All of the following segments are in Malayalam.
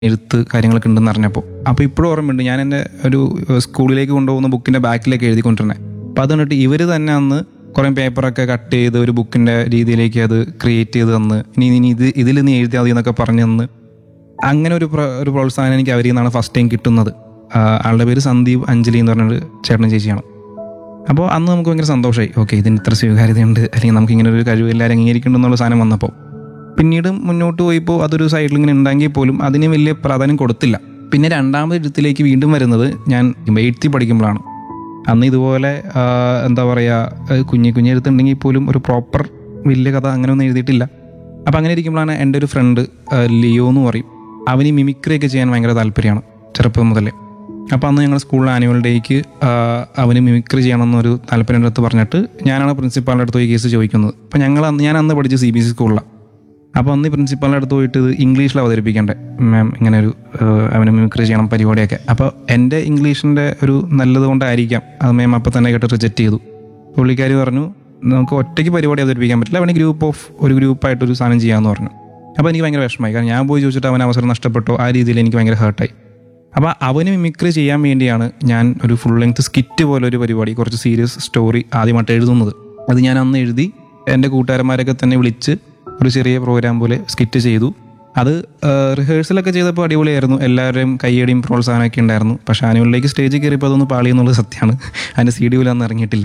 എഴുത്ത് കാര്യങ്ങളൊക്കെ ഉണ്ടെന്ന് അറിഞ്ഞപ്പോൾ അപ്പോൾ ഇപ്പോഴും ഓർമ്മയുണ്ട് ഞാൻ എൻ്റെ ഒരു ഏഹ്, സ്കൂളിലേക്ക് കൊണ്ടുപോകുന്ന ബുക്കിൻ്റെ ബാക്കിലേക്ക് എഴുതിക്കൊണ്ടിരുന്നത് അപ്പോൾ അത് കണ്ടിട്ട് ഇവർ തന്നെ അന്ന് കുറേ പേപ്പറൊക്കെ കട്ട് ചെയ്ത് ഒരു ബുക്കിൻ്റെ രീതിയിലേക്ക് അത് ക്രിയേറ്റ് ചെയ്ത് തന്ന് ഇനി ഇനി ഇത് ഇതിൽ നീ എഴുതിയാൽ മതി എന്നൊക്കെ പറഞ്ഞു തന്ന് അങ്ങനെ ഒരു പ്ര- ഒരു പ്രോത്സാഹനം എനിക്ക് അവരിൽ നിന്നാണ് ഫസ്റ്റ് ടൈം കിട്ടുന്നത് ആ, ആളുടെ പേര് സന്ദീപ് അഞ്ജലി എന്ന് പറഞ്ഞൊരു ചേട്ടൻ ചേച്ചിയാണ് അപ്പോൾ അന്ന് നമുക്ക് ഭയങ്കര സന്തോഷമായി ഓക്കെ ഇതിന് ഇത്ര സ്വീകാര്യതയുണ്ട് അല്ലെങ്കിൽ നമുക്ക് ഇങ്ങനെ ഒരു കഴിവ് എല്ലാവരും അംഗീകരിക്കുന്നുണ്ടെന്നുള്ള സാധനം വന്നപ്പോൾ പിന്നീട് മുന്നോട്ട് പോയപ്പോൾ അതൊരു സൈഡിൽ ഇങ്ങനെ ഉണ്ടെങ്കിൽ പോലും അതിന് വലിയ പ്രാധാന്യം കൊടുത്തില്ല പിന്നെ രണ്ടാമത് എഴുത്തിലേക്ക് വീണ്ടും വരുന്നത് ഞാൻ എഴുത്തി പഠിക്കുമ്പോഴാണ് അന്ന് ഇതുപോലെ ആ, എന്താ പറയുക കുഞ്ഞു കുഞ്ഞു എഴുത്തുണ്ടെങ്കിൽ പോലും ഒരു പ്രോപ്പർ വലിയ കഥ അങ്ങനെയൊന്നും എഴുതിയിട്ടില്ല അപ്പം അങ്ങനെ ഇരിക്കുമ്പോഴാണ് എൻ്റെ ഒരു ഫ്രണ്ട് ലിയോ എന്ന് പറയും അവന് മിമിക്രി ഒക്കെ ചെയ്യാൻ ഭയങ്കര താല്പര്യമാണ് ചെറുപ്പം മുതലേ അപ്പോൾ അന്ന് ഞങ്ങൾ സ്കൂളിൽ ആനുവൽ ഡേക്ക് അവന് മിമിക്രി ചെയ്യണമെന്നൊരു താല്പര്യം അടുത്ത് പറഞ്ഞിട്ട് ഞാനാണ് പ്രിൻസിപ്പാളിൻ്റെ അടുത്ത് പോയി കേസ് ചോദിക്കുന്നത് അപ്പോൾ ഞങ്ങൾ അന്ന് ഞാൻ അന്ന് പഠിച്ച സി ബി സി സ്കൂളിലാണ് അപ്പോൾ അന്ന് പ്രിൻസിപ്പാളിൻ്റെ അടുത്ത് പോയിട്ട് ഇത് ഇംഗ്ലീഷിൽ അവതരിപ്പിക്കണ്ടേ മാം ഇങ്ങനെ ഒരു ഏഹ്, അവന് മിമിക്രി ചെയ്യണം പരിപാടിയൊക്കെ അപ്പോൾ എൻ്റെ ഇംഗ്ലീഷിൻ്റെ ഒരു നല്ലത് കൊണ്ടായിരിക്കാം അത് മാം അപ്പോൾ തന്നെ കേട്ട് റിജക്റ്റ് ചെയ്തു പുള്ളിക്കാരി പറഞ്ഞു നമുക്ക് ഒറ്റയ്ക്ക് പരിപാടി അവതരിപ്പിക്കാൻ പറ്റില്ല അവന് ഗ്രൂപ്പ് ഓഫ് ഒരു ഗ്രൂപ്പായിട്ട് ഒരു സാധനം ചെയ്യാമെന്ന് പറഞ്ഞു അപ്പോൾ എനിക്ക് ഭയങ്കര വിഷമമായി കാരണം ഞാൻ പോയി ചോദിച്ചിട്ട് അവൻ അവസരം നഷ്ടപ്പെട്ടോ ആ രീതിയിൽ എനിക്ക് ഭയങ്കര ഹേർട്ടായി അപ്പോൾ അവന് മിമിക്രി ചെയ്യാൻ വേണ്ടിയാണ് ഞാൻ ഒരു ഫുൾ ലെങ്ത് സ്കിറ്റ് പോലെ ഒരു പരിപാടി കുറച്ച് സീരിയസ് സ്റ്റോറി ആദ്യമായിട്ട് എഴുതുന്നത് അത് ഞാൻ അന്ന് എഴുതി എൻ്റെ കൂട്ടുകാരന്മാരൊക്കെ തന്നെ വിളിച്ച് ഒരു ചെറിയ പ്രോഗ്രാം പോലെ സ്കിറ്റ് ചെയ്തു അത് റിഹേഴ്സലൊക്കെ ചെയ്തപ്പോൾ അടിപൊളിയായിരുന്നു എല്ലാവരുടെയും കയ്യടിയും പ്രോത്സാഹനമൊക്കെ ഉണ്ടായിരുന്നു പക്ഷേ ആനുവലിലേക്ക് സ്റ്റേജിൽ കയറിയപ്പോൾ അതൊന്ന് പാളി എന്നുള്ളത് സത്യമാണ് അതിൻ്റെ സി ഡി അന്ന് ഇറങ്ങിയിട്ടില്ല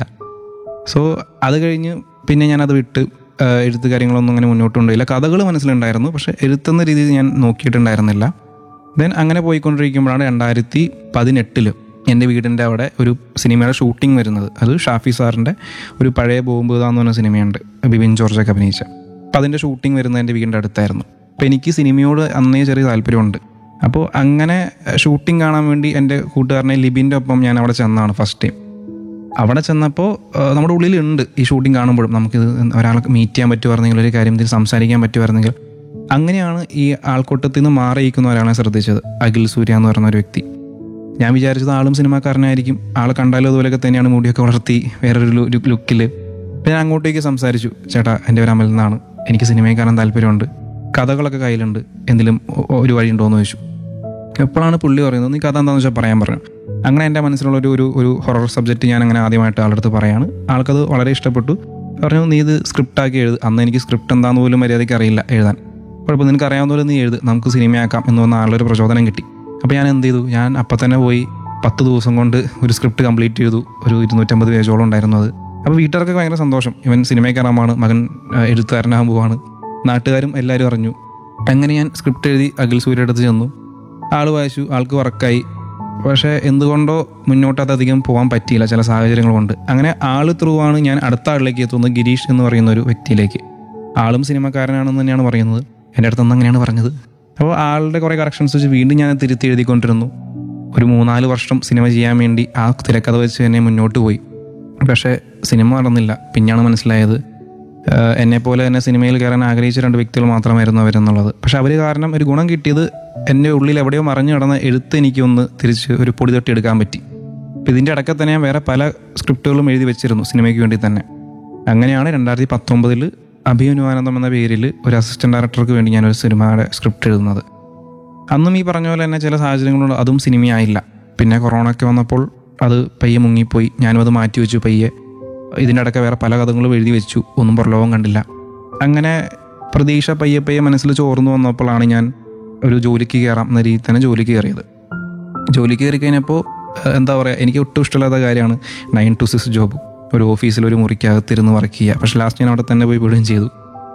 സോ അത് കഴിഞ്ഞ് പിന്നെ ഞാനത് വിട്ട് ആ, എഴുത്ത് കാര്യങ്ങളൊന്നും അങ്ങനെ മുന്നോട്ട് കൊണ്ടുപോയില്ല കഥകൾ മനസ്സിലുണ്ടായിരുന്നു പക്ഷെ എഴുത്തുന്ന രീതിയിൽ ഞാൻ നോക്കിയിട്ടുണ്ടായിരുന്നില്ല ദെൻ അങ്ങനെ പോയിക്കൊണ്ടിരിക്കുമ്പോഴാണ് രണ്ടായിരത്തി പതിനെട്ടില് എൻ്റെ വീടിൻ്റെ അവിടെ ഒരു സിനിമയുടെ ഷൂട്ടിംഗ് വരുന്നത് അത് ഷാഫി സാറിൻ്റെ ഒരു പഴയ ബോംബ് എന്ന് പറഞ്ഞ സിനിമയുണ്ട് ബിബിൻ ജോർജൊക്കെ അഭിനയിച്ച അപ്പോൾ അതിൻ്റെ ഷൂട്ടിംഗ് വരുന്നത് എൻ്റെ വീടിൻ്റെ അടുത്തായിരുന്നു അപ്പോൾ എനിക്ക് സിനിമയോട് അന്നേ ചെറിയ താല്പര്യമുണ്ട് അപ്പോൾ അങ്ങനെ ഷൂട്ടിംഗ് കാണാൻ വേണ്ടി എൻ്റെ കൂട്ടുകാരനെ ലിബിൻ്റെ ഒപ്പം ഞാൻ അവിടെ ചെന്നാണ് ഫസ്റ്റ് ടൈം അവിടെ ചെന്നപ്പോൾ നമ്മുടെ ഉള്ളിലുണ്ട് ഈ ഷൂട്ടിംഗ് കാണുമ്പോഴും നമുക്കിത് ഒരാളെ മീറ്റ് ചെയ്യാൻ പറ്റുമായിരുന്നെങ്കിൽ ഒരു കാര്യം ഇതിൽ സംസാരിക്കാൻ പറ്റുമായിരുന്നെങ്കിൽ അങ്ങനെയാണ് ഈ ആൾക്കൂട്ടത്തിൽ നിന്ന് മാറിയിരിക്കുന്ന ഒരാളെ ശ്രദ്ധിച്ചത് അഖിൽ സൂര്യ എന്ന് പറയുന്ന ഒരു വ്യക്തി ഞാൻ വിചാരിച്ചത് ആളും സിനിമാക്കാരനായിരിക്കും ആൾ കണ്ടാലും അതുപോലെയൊക്കെ തന്നെയാണ് മുടിയൊക്കെ വളർത്തി വേറൊരു ലുക്കിൽ അപ്പം ഞാൻ അങ്ങോട്ടേക്ക് സംസാരിച്ചു ചേട്ടാ എൻ്റെ ഒരു അമൽ നിന്നാണ് എനിക്ക് സിനിമയിൽ കാണാൻ താല്പര്യമുണ്ട് കഥകളൊക്കെ കയ്യിലുണ്ട് എന്തെങ്കിലും ഒ- ഒരു വഴി ഉണ്ടോ എന്ന് ചോദിച്ചു എപ്പോഴാണ് പുള്ളി പറയുന്നത് നീ കഥ എന്താണെന്ന് വെച്ചാൽ പറയാൻ പറഞ്ഞു അങ്ങനെ എൻ്റെ മനസ്സിലുള്ള ഒരു ഒരു ഒരു ഹൊറർ സബ്ജക്റ്റ് ഞാൻ അങ്ങനെ ആദ്യമായിട്ട് ആളുടെ അടുത്ത് പറയാണ് ആൾക്കത് വളരെ ഇഷ്ടപ്പെട്ടു പറഞ്ഞു നീ ഇത് സ്ക്രിപ്റ്റാക്കി എഴുത് അന്ന് എനിക്ക് സ്ക്രിപ്റ്റ് എന്താണെന്ന് പോലും മര്യാദയ്ക്ക് അറിയില്ല എഴുതാൻ കുഴപ്പം നിനക്ക് അറിയാവുന്ന പോലെ നീ എഴുത് നമുക്ക് സിനിമയാക്കാം എന്ന് പറഞ്ഞ ആളുടെ ഒരു പ്രചോദനം കിട്ടി അപ്പോൾ ഞാൻ എന്ത് ചെയ്തു ഞാൻ അപ്പം തന്നെ പോയി പത്ത് ദിവസം കൊണ്ട് ഒരു സ്ക്രിപ്റ്റ് കംപ്ലീറ്റ് ചെയ്തു ഒരു ഇരുന്നൂറ്റമ്പത് പേജോളം ഉണ്ടായിരുന്നു അത് അപ്പോൾ വീട്ടുകാർക്ക് ഭയങ്കര സന്തോഷം ഇവൻ സിനിമയ്ക്കാറാമാണ് മകൻ ആ, എഴുത്തുകാരനാകാൻ പോവാണ് നാട്ടുകാരും എല്ലാവരും അറിഞ്ഞു അങ്ങനെ ഞാൻ സ്ക്രിപ്റ്റ് എഴുതി അഖിൽ സൂര്യ അടുത്ത് ചെന്നു ആൾ വായിച്ചു ആൾക്ക് വർക്കായി പക്ഷേ എന്തുകൊണ്ടോ മുന്നോട്ട് അത് അധികം പോകാൻ പറ്റിയില്ല ചില സാഹചര്യങ്ങൾ കൊണ്ട് അങ്ങനെ ആൾ ത്രൂ ആണ് ഞാൻ അടുത്ത ആളിലേക്ക് എത്തുന്നത് ഗിരീഷ് എന്ന് പറയുന്ന ഒരു വ്യക്തിയിലേക്ക് ആളും സിനിമക്കാരനാണെന്ന് തന്നെയാണ് പറയുന്നത് എൻ്റെ അടുത്ത് നിന്ന് അങ്ങനെയാണ് പറഞ്ഞത് അപ്പോൾ ആളുടെ കുറേ കറക്ഷൻസ് വെച്ച് വീണ്ടും ഞാൻ തിരുത്തി എഴുതിക്കൊണ്ടിരുന്നു ഒരു മൂന്നാല് വർഷം സിനിമ ചെയ്യാൻ വേണ്ടി ആ തിരക്കഥ വെച്ച് തന്നെ മുന്നോട്ട് പോയി പക്ഷേ സിനിമ നടന്നില്ല പിന്നെയാണ് മനസ്സിലായത് ആഹ് എന്നെ പോലെ തന്നെ സിനിമയിൽ കയറാൻ ആഗ്രഹിച്ച രണ്ട് വ്യക്തികൾ മാത്രമായിരുന്നു അവരെന്നുള്ളത് പക്ഷെ അവർ കാരണം ഒരു ഗുണം കിട്ടിയത് എൻ്റെ ഉള്ളിൽ എവിടെയോ മറിഞ്ഞു കിടന്ന എഴുത്ത് എനിക്കൊന്ന് തിരിച്ച് ഒരു പൊടി തട്ടി എടുക്കാൻ പറ്റി അപ്പം ഇതിൻ്റെ ഇടയ്ക്ക് തന്നെ ഞാൻ വേറെ പല സ്ക്രിപ്റ്റുകളും എഴുതി വെച്ചിരുന്നു സിനിമയ്ക്ക് വേണ്ടി തന്നെ അങ്ങനെയാണ് രണ്ടായിരത്തി പത്തൊമ്പതിൽ അഭിമന്യുവാനന്ദം എന്ന പേരിൽ ഒരു അസിസ്റ്റന്റ് ഡയറക്ടർക്ക് വേണ്ടി ഞാനൊരു സിനിമയുടെ സ്ക്രിപ്റ്റ് എഴുതുന്നത് അന്നും ഈ പറഞ്ഞ പോലെ തന്നെ ചില സാഹചര്യങ്ങളുണ്ട് അതും സിനിമയായില്ല പിന്നെ കൊറോണ ഒക്കെ വന്നപ്പോൾ അത് പയ്യെ മുങ്ങിപ്പോയി ഞാനും അത് മാറ്റി വെച്ചു പയ്യെ ഇതിൻ്റെ ഇടയ്ക്ക് വേറെ പല കഥകളും എഴുതി വെച്ചു ഒന്നും പുറലോകം കണ്ടില്ല അങ്ങനെ പ്രതീക്ഷ പയ്യെ പയ്യെ മനസ്സിൽ ചോർന്നു വന്നപ്പോഴാണ് ഞാൻ ഒരു ജോലിക്ക് കയറാം എന്ന രീതിയിൽ തന്നെ ജോലിക്ക് കയറിയത് ജോലിക്ക് കയറി കഴിഞ്ഞപ്പോൾ ഏഹ്, എന്താ പറയുക എനിക്ക് ഒട്ടും ഇഷ്ടമില്ലാത്ത കാര്യമാണ് നയൻ ടു സിക്സ് ജോബ് ഒരു ഓഫീസിൽ ഒരു മുറിക്കകത്തിരുന്ന് വർക്ക് ചെയ്യുക പക്ഷെ ലാസ്റ്റ് ഞാൻ അവിടെ തന്നെ പോയി വിടുകയും ചെയ്തു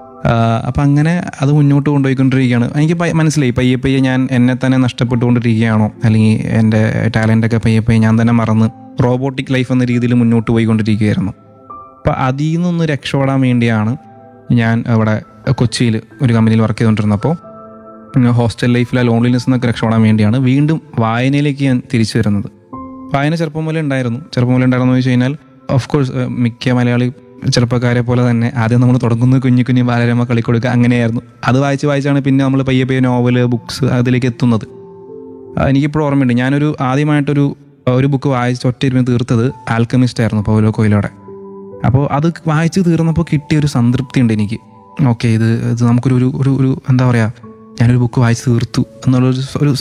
അപ്പം അങ്ങനെ അത് മുന്നോട്ട് കൊണ്ടുപോയിക്കൊണ്ടിരിക്കുകയാണ് എനിക്ക് പയ്യെ മനസ്സിലായി പയ്യെ പയ്യെ ഞാൻ എന്നെ തന്നെ നഷ്ടപ്പെട്ടുകൊണ്ടിരിക്കുകയാണോ അല്ലെങ്കിൽ എൻ്റെ ടാലൻ്റൊക്കെ പയ്യെ പയ്യെ ഞാൻ തന്നെ മറന്ന് റോബോട്ടിക് ലൈഫ് എന്ന രീതിയിൽ മുന്നോട്ട് പോയിക്കൊണ്ടിരിക്കുകയായിരുന്നു അപ്പോൾ അതിൽ നിന്നൊന്ന് രക്ഷപ്പെടാൻ വേണ്ടിയാണ് ഞാൻ അവിടെ കൊച്ചിയിൽ ഒരു കമ്പനിയിൽ വർക്ക് ചെയ്തുകൊണ്ടിരുന്നപ്പോൾ ഹോസ്റ്റൽ ലൈഫിലെ ലോൺലിനെസ് എന്നൊക്കെ രക്ഷപ്പെടാൻ വേണ്ടിയാണ് വീണ്ടും വായനയിലേക്ക് ഞാൻ തിരിച്ചു വരുന്നത് വായന ചെറുപ്പം മുതലേ ഉണ്ടായിരുന്നു ചെറുപ്പം മുതലേ ഉണ്ടായിരുന്നു വെച്ച് കഴിഞ്ഞാൽ ഓഫ് കോഴ്സ് മിക്ക മലയാളി ചെറുപ്പക്കാരെ പോലെ തന്നെ ആദ്യം നമ്മൾ തുടങ്ങുന്നത് കുഞ്ഞു കുഞ്ഞു ബാലരമ കളിക്കൊടുക്കുക അങ്ങനെയായിരുന്നു അത് വായിച്ച് വായിച്ചാണ് പിന്നെ നമ്മൾ പയ്യെ പയ്യെ നോവല് ബുക്സ് അതിലേക്ക് എത്തുന്നത് ആ, എനിക്കിപ്പോഴും ഓർമ്മയുണ്ട് ഞാനൊരു ആദ്യമായിട്ടൊരു ഒരു ബുക്ക് വായിച്ച് ഒറ്റ ഇരുന്ന് തീർത്തത് ആൽക്കമിസ്റ്റ് ആയിരുന്നു പൗലോ കൊയിലോടെ അപ്പോൾ അത് വായിച്ച് തീർന്നപ്പോൾ കിട്ടിയ ഒരു സംതൃപ്തി ഉണ്ട് എനിക്ക് ഓക്കെ ഇത് ഇത് നമുക്കൊരു ഒരു ഒരു ഒരു എന്താ പറയുക ഞാനൊരു ബുക്ക് വായിച്ച് തീർത്തു എന്നുള്ളൊരു ഒരു